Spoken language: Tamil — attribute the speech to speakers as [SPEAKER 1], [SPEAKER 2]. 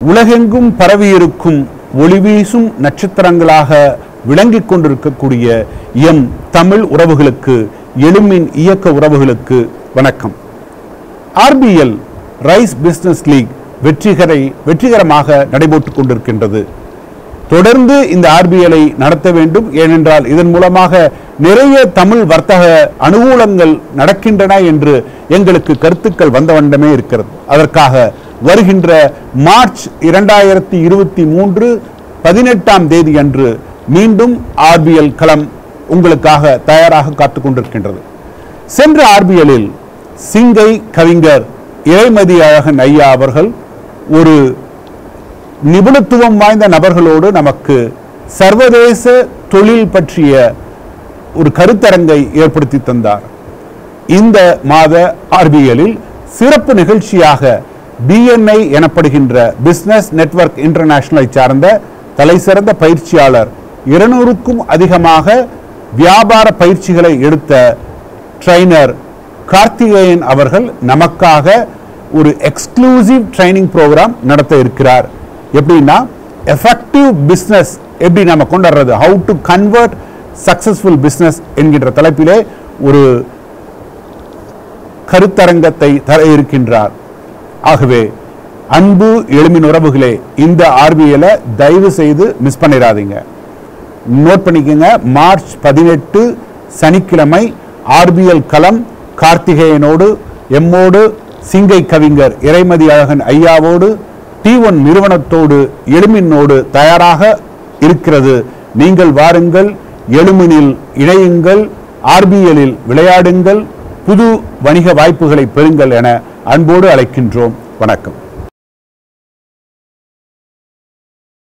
[SPEAKER 1] உலகெங்கும் பரவியிருக்கும் ஒளிவீசும் நட்சத்திரங்களாக விளங்கிக் கொண்டிருக்கக்கூடிய எம் தமிழ் உறவுகளுக்கு எழுமின் இயக்க உறவுகளுக்கு வணக்கம் ஆர்பிஎல் ரைஸ் பிசினஸ் லீக் வெற்றிகரை வெற்றிகரமாக நடைபெற்றுக் கொண்டிருக்கின்றது தொடர்ந்து இந்த ஆர்பிஎலை நடத்த வேண்டும் ஏனென்றால் இதன் மூலமாக நிறைய தமிழ் வர்த்தக அனுகூலங்கள் நடக்கின்றன என்று எங்களுக்கு கருத்துக்கள் வந்த வண்ணமே இருக்கிறது அதற்காக வருகின்ற மார்ச் இரண்டாயிரத்தி இருபத்தி மூன்று பதினெட்டாம் தேதி அன்று மீண்டும் ஆர்பிஎல் களம் உங்களுக்காக தயாராக காத்துக் கொண்டிருக்கின்றது சென்ற ஆர்பிஎல்லில் சிங்கை கவிஞர் இறைமதி அழகன் ஐயா அவர்கள் ஒரு நிபுணத்துவம் வாய்ந்த நபர்களோடு நமக்கு சர்வதேச தொழில் பற்றிய ஒரு கருத்தரங்கை ஏற்படுத்தி தந்தார் இந்த மாத ஆர்பிஎல்லில் சிறப்பு நிகழ்ச்சியாக பிஎன்ஐ எனப்படுகின்ற பிசினஸ் நெட்வொர்க் இன்டர்நேஷனலை சார்ந்த தலைசிறந்த பயிற்சியாளர் இருநூறுக்கும் அதிகமாக வியாபார பயிற்சிகளை எடுத்த ட்ரைனர் கார்த்திகேயன் அவர்கள் நமக்காக ஒரு எக்ஸ்க்ளூசிவ் ட்ரைனிங் ப்ரோக்ராம் நடத்த இருக்கிறார் எப்படின்னா எஃபெக்டிவ் பிஸ்னஸ் எப்படி நம்ம கொண்டு வர்றது how to convert successful business என்கின்ற தலைப்பிலே ஒரு கருத்தரங்கத்தை தர இருக்கின்றார் ஆகவே அன்பு எளிமின் உறவுகளே இந்த ஆர்பிஎல தயவு செய்து மிஸ் பண்ணிடாதீங்க நோட் பண்ணிக்கோங்க மார்ச் பதினெட்டு சனிக்கிழமை ஆர்பிஎல் களம் கார்த்திகேயனோடு எம்மோடு சிங்கை கவிஞர் இறைமதி அழகன் ஐயாவோடு டி ஒன் நிறுவனத்தோடு எலுமினோடு தயாராக இருக்கிறது நீங்கள் வாருங்கள் எலுமினில் இணையுங்கள் ஆர்பிஎல்லில் விளையாடுங்கள் புது வணிக வாய்ப்புகளை பெறுங்கள் என அன்போடு அழைக்கின்றோம் வணக்கம்